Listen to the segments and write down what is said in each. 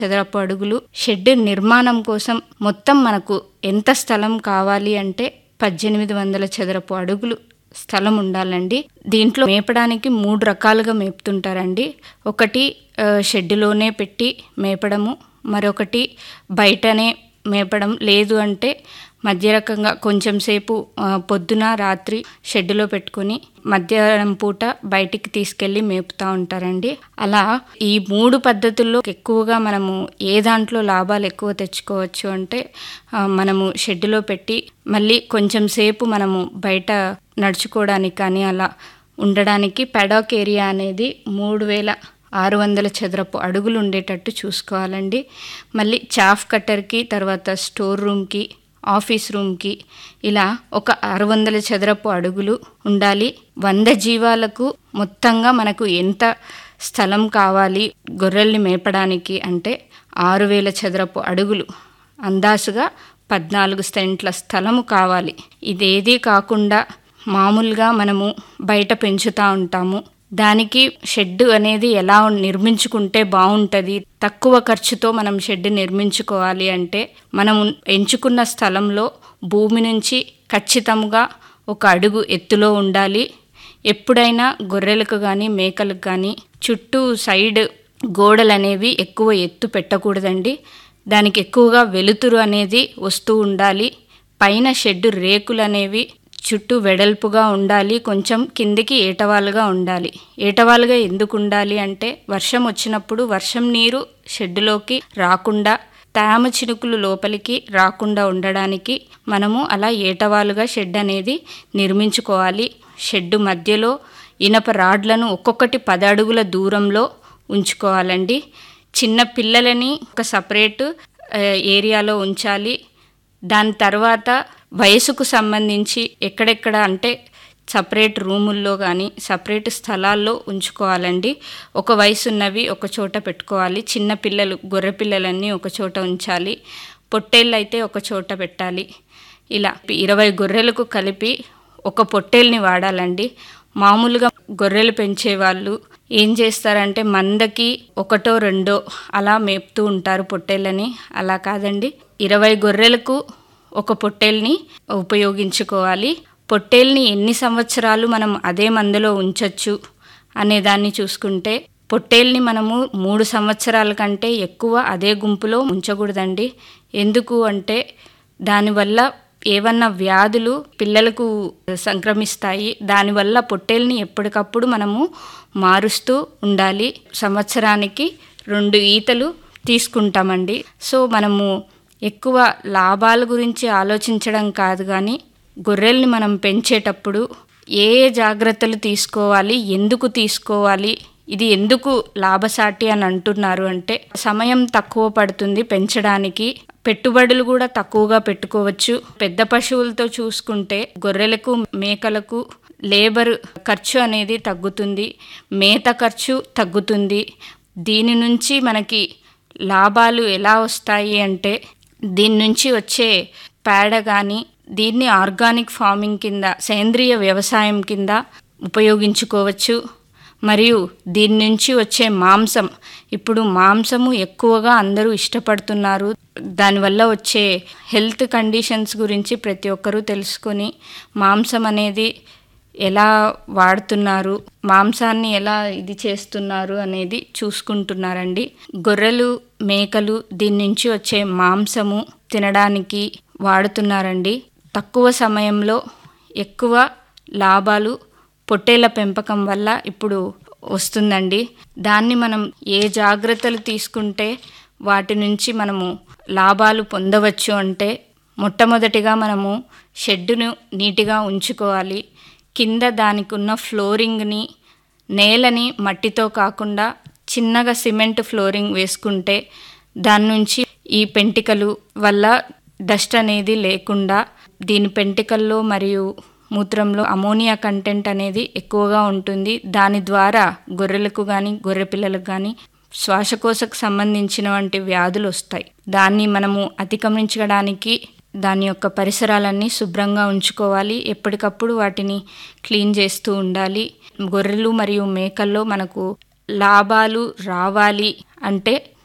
చదరపు అడుగులు షెడ్ నిర్మాణం కోసం మొత్తం మనకు ఎంత స్థలం కావాలి అంటే పద్దెనిమిది వందల చదరపు అడుగులు స్థలం ఉండాలండి దీంట్లో మేపడానికి మూడు రకాలుగా మేపుతుంటారండి ఒకటి ఆ, షెడ్డులోనే పెట్టి మేపడము మరొకటి బయటనే మేపడం లేదు అంటే మధ్య రకంగా కొంచెం సేపు ఆ, పొద్దున రాత్రి షెడ్డులో పెట్టుకొని మధ్యాహ్నం పూట బయటికి తీసుకెళ్ళి మేపుతూ ఉంటారండి అలా ఈ మూడు పద్ధతుల్లో ఎక్కువగా మనము ఏ దాంట్లో లాభాలు ఎక్కువ తెచ్చుకోవచ్చు అంటే ఆ, మనము షెడ్డులో పెట్టి మళ్ళీ కొంచెం సేపు మనము బయట నడుచుకోవడానికి కానీ అలా ఉండడానికి పెడాక్ ఏరియా అనేది మూడు వేల ఆరు వందల చదరపు అడుగులు ఉండేటట్టు చూసుకోవాలండి మళ్ళీ చాఫ్ కట్టర్కి తర్వాత స్టోర్ రూమ్కి ఆఫీస్ రూమ్కి ఇలా ఒక ఆరు వందల చదరపు అడుగులు ఉండాలి వంద జీవాలకు మొత్తంగా మనకు ఎంత స్థలం కావాలి గొర్రెల్ని మేపడానికి అంటే ఆరు వేల చదరపు అడుగులు అందాసుగా పద్నాలుగు సెంట్ల స్థలము కావాలి ఇదేదీ కాకుండా మామూలుగా మనము బయట పెంచుతూ ఉంటాము దానికి షెడ్ అనేది ఎలా నిర్మించుకుంటే బాగుంటుంది తక్కువ ఖర్చుతో మనం షెడ్ నిర్మించుకోవాలి అంటే మనం ఎంచుకున్న స్థలంలో భూమి నుంచి ఖచ్చితంగా ఒక అడుగు ఎత్తులో ఉండాలి ఎప్పుడైనా గొర్రెలకు కానీ మేకలకు కానీ చుట్టూ సైడ్ గోడలు అనేవి ఎక్కువ ఎత్తు పెట్టకూడదండి దానికి ఎక్కువగా వెలుతురు అనేది వస్తూ ఉండాలి పైన షెడ్ రేకులు అనేవి చుట్టూ వెడల్పుగా ఉండాలి కొంచెం కిందికి ఏటవాలుగా ఉండాలి ఏటవాలుగా ఎందుకు ఉండాలి అంటే వర్షం వచ్చినప్పుడు వర్షం నీరు షెడ్డులోకి రాకుండా తేమ చినుకులు లోపలికి రాకుండా ఉండడానికి మనము అలా ఏటవాలుగా షెడ్ అనేది నిర్మించుకోవాలి షెడ్డు మధ్యలో ఇనప రాడ్లను ఒక్కొక్కటి పది అడుగుల దూరంలో ఉంచుకోవాలండి చిన్న పిల్లలని ఒక సపరేట్ ఏరియాలో ఉంచాలి దాని తర్వాత వయసుకు సంబంధించి ఎక్కడెక్కడ అంటే సపరేట్ రూముల్లో కానీ సపరేట్ స్థలాల్లో ఉంచుకోవాలండి ఒక వయసు ఉన్నవి ఒక చోట పెట్టుకోవాలి చిన్న పిల్లలు గొర్రె పిల్లలన్నీ ఒక చోట ఉంచాలి పొట్టేళ్ళు అయితే ఒక చోట పెట్టాలి ఇలా ఇరవై గొర్రెలకు కలిపి ఒక పొట్టేల్ని వాడాలండి మామూలుగా గొర్రెలు పెంచే వాళ్ళు ఏం చేస్తారంటే మందకి ఒకటో రెండో అలా మేపుతూ ఉంటారు పొట్టేళ్ళని అలా కాదండి ఇరవై గొర్రెలకు ఒక పొట్టేల్ని ఉపయోగించుకోవాలి పొట్టేల్ని ఎన్ని సంవత్సరాలు మనం అదే మందులో ఉంచొచ్చు అనే దాన్ని చూసుకుంటే పొట్టేల్ని మనము మూడు సంవత్సరాల కంటే ఎక్కువ అదే గుంపులో ఉంచకూడదండి ఎందుకు అంటే దానివల్ల ఏవన్నా వ్యాధులు పిల్లలకు సంక్రమిస్తాయి దానివల్ల పొట్టేల్ని ఎప్పటికప్పుడు మనము మారుస్తూ ఉండాలి సంవత్సరానికి రెండు ఈతలు తీసుకుంటామండి సో మనము ఎక్కువ లాభాల గురించి ఆలోచించడం కాదు కానీ గొర్రెల్ని మనం పెంచేటప్పుడు ఏ ఏ జాగ్రత్తలు తీసుకోవాలి ఎందుకు తీసుకోవాలి ఇది ఎందుకు లాభసాటి అని అంటున్నారు అంటే సమయం తక్కువ పడుతుంది పెంచడానికి పెట్టుబడులు కూడా తక్కువగా పెట్టుకోవచ్చు పెద్ద పశువులతో చూసుకుంటే గొర్రెలకు మేకలకు లేబర్ ఖర్చు అనేది తగ్గుతుంది మేత ఖర్చు తగ్గుతుంది దీని నుంచి మనకి లాభాలు ఎలా వస్తాయి అంటే దీని నుంచి వచ్చే పేడ కానీ దీన్ని ఆర్గానిక్ ఫార్మింగ్ కింద సేంద్రియ వ్యవసాయం కింద ఉపయోగించుకోవచ్చు మరియు దీని నుంచి వచ్చే మాంసం ఇప్పుడు మాంసము ఎక్కువగా అందరూ ఇష్టపడుతున్నారు దానివల్ల వచ్చే హెల్త్ కండిషన్స్ గురించి ప్రతి ఒక్కరూ తెలుసుకొని మాంసం అనేది ఎలా వాడుతున్నారు మాంసాన్ని ఎలా ఇది చేస్తున్నారు అనేది చూసుకుంటున్నారండి గొర్రెలు మేకలు దీని నుంచి వచ్చే మాంసము తినడానికి వాడుతున్నారండి తక్కువ సమయంలో ఎక్కువ లాభాలు పొట్టేళ్ల పెంపకం వల్ల ఇప్పుడు వస్తుందండి దాన్ని మనం ఏ జాగ్రత్తలు తీసుకుంటే వాటి నుంచి మనము లాభాలు పొందవచ్చు అంటే మొట్టమొదటిగా మనము షెడ్డును నీట్గా ఉంచుకోవాలి కింద దానికి ఉన్న ఫ్లోరింగ్ని నేలని మట్టితో కాకుండా చిన్నగా సిమెంట్ ఫ్లోరింగ్ వేసుకుంటే దాని నుంచి ఈ పెంటికలు వల్ల డస్ట్ అనేది లేకుండా దీని పెంటికల్లో మరియు మూత్రంలో అమోనియా కంటెంట్ అనేది ఎక్కువగా ఉంటుంది దాని ద్వారా గొర్రెలకు కానీ గొర్రె పిల్లలకు కానీ శ్వాసకోశకు సంబంధించిన వంటి వ్యాధులు వస్తాయి దాన్ని మనము అతిగమించడానికి దాని యొక్క పరిసరాలన్నీ శుభ్రంగా ఉంచుకోవాలి ఎప్పటికప్పుడు వాటిని క్లీన్ చేస్తూ ఉండాలి గొర్రెలు మరియు మేకల్లో మనకు లాభాలు రావాలి అంటే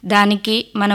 దానికి మనం